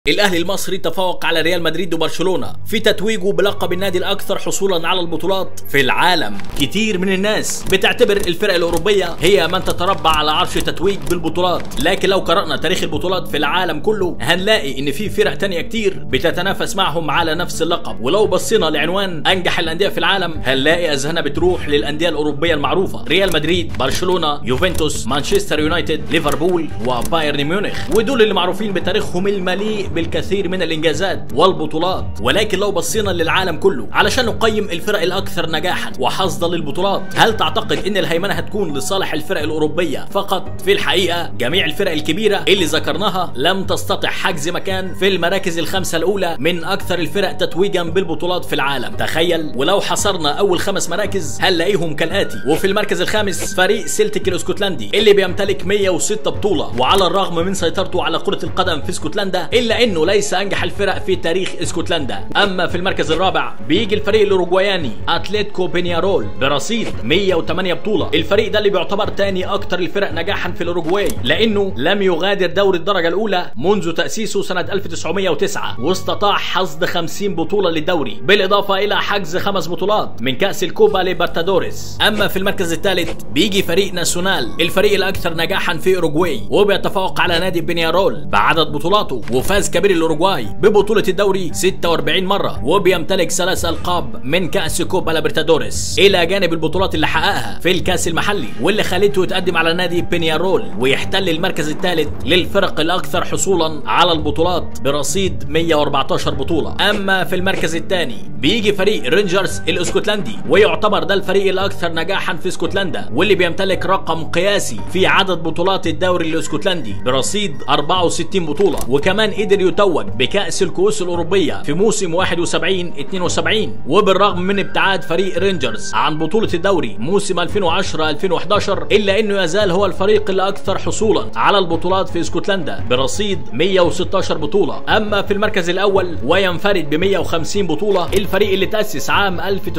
الاهلي المصري تفوق على ريال مدريد وبرشلونه في تتويجه بلقب النادي الاكثر حصولا على البطولات في العالم كتير من الناس بتعتبر الفرق الاوروبيه هي من تتربع على عرش تتويج بالبطولات لكن لو قرانا تاريخ البطولات في العالم كله هنلاقي ان في فرق تانية كتير بتتنافس معهم على نفس اللقب ولو بصينا لعنوان انجح الانديه في العالم هنلاقي اذهاننا بتروح للانديه الاوروبيه المعروفه ريال مدريد برشلونه يوفنتوس مانشستر يونايتد ليفربول وبايرن ميونخ ودول اللي معروفين بتاريخهم المليء بالكثير من الانجازات والبطولات ولكن لو بصينا للعالم كله علشان نقيم الفرق الاكثر نجاحا وحصدا للبطولات هل تعتقد ان الهيمنه هتكون لصالح الفرق الاوروبيه فقط في الحقيقه جميع الفرق الكبيره اللي ذكرناها لم تستطع حجز مكان في المراكز الخمسه الاولى من اكثر الفرق تتويجا بالبطولات في العالم تخيل ولو حصرنا اول خمس مراكز هنلاقيهم كالاتي وفي المركز الخامس فريق سيلتيك الاسكتلندي اللي بيمتلك 106 بطوله وعلى الرغم من سيطرته على كره القدم في اسكتلندا الا انه ليس انجح الفرق في تاريخ اسكتلندا اما في المركز الرابع بيجي الفريق الاوروجواياني اتلتيكو بينيارول برصيد 108 بطوله الفريق ده اللي بيعتبر تاني اكتر الفرق نجاحا في الاوروجواي لانه لم يغادر دوري الدرجه الاولى منذ تاسيسه سنه 1909 واستطاع حصد 50 بطوله للدوري بالاضافه الى حجز خمس بطولات من كاس الكوبا ليبرتادوريس اما في المركز الثالث بيجي فريق ناسيونال الفريق الاكثر نجاحا في اوروجواي وبيتفوق على نادي بينيارول بعدد بطولاته وفاز كبير الاوروجواي ببطوله الدوري 46 مره وبيمتلك ثلاث القاب من كاس كوبا ليبرتادوريس الى جانب البطولات اللي حققها في الكاس المحلي واللي خلته يتقدم على نادي بينيارول ويحتل المركز الثالث للفرق الاكثر حصولا على البطولات برصيد 114 بطوله اما في المركز الثاني بيجي فريق رينجرز الاسكتلندي ويعتبر ده الفريق الاكثر نجاحا في اسكتلندا واللي بيمتلك رقم قياسي في عدد بطولات الدوري الاسكتلندي برصيد 64 بطوله وكمان قدر يتوج بكأس الكؤوس الأوروبية في موسم 71 72 وبالرغم من ابتعاد فريق رينجرز عن بطولة الدوري موسم 2010 2011 إلا إنه يزال هو الفريق الأكثر حصولا على البطولات في اسكتلندا برصيد 116 بطولة أما في المركز الأول وينفرد ب 150 بطولة الفريق اللي تأسس عام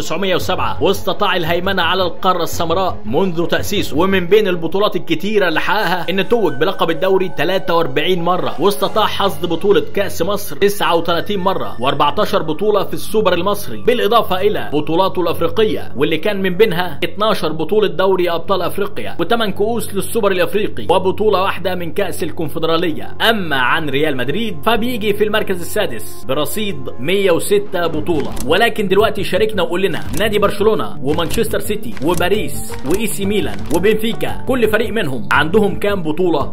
1907 واستطاع الهيمنة على القارة السمراء منذ تأسيسه ومن بين البطولات الكتيرة اللي حققها إن توج بلقب الدوري 43 مرة واستطاع حصد بطولة كأس مصر 39 مرة و14 بطولة في السوبر المصري بالإضافة إلى بطولاته الأفريقية واللي كان من بينها 12 بطولة دوري أبطال أفريقيا و8 كؤوس للسوبر الأفريقي وبطولة واحدة من كأس الكونفدرالية أما عن ريال مدريد فبيجي في المركز السادس برصيد 106 بطولة ولكن دلوقتي شاركنا وقول لنا نادي برشلونة ومانشستر سيتي وباريس وإي سي ميلان وبنفيكا كل فريق منهم عندهم كام بطولة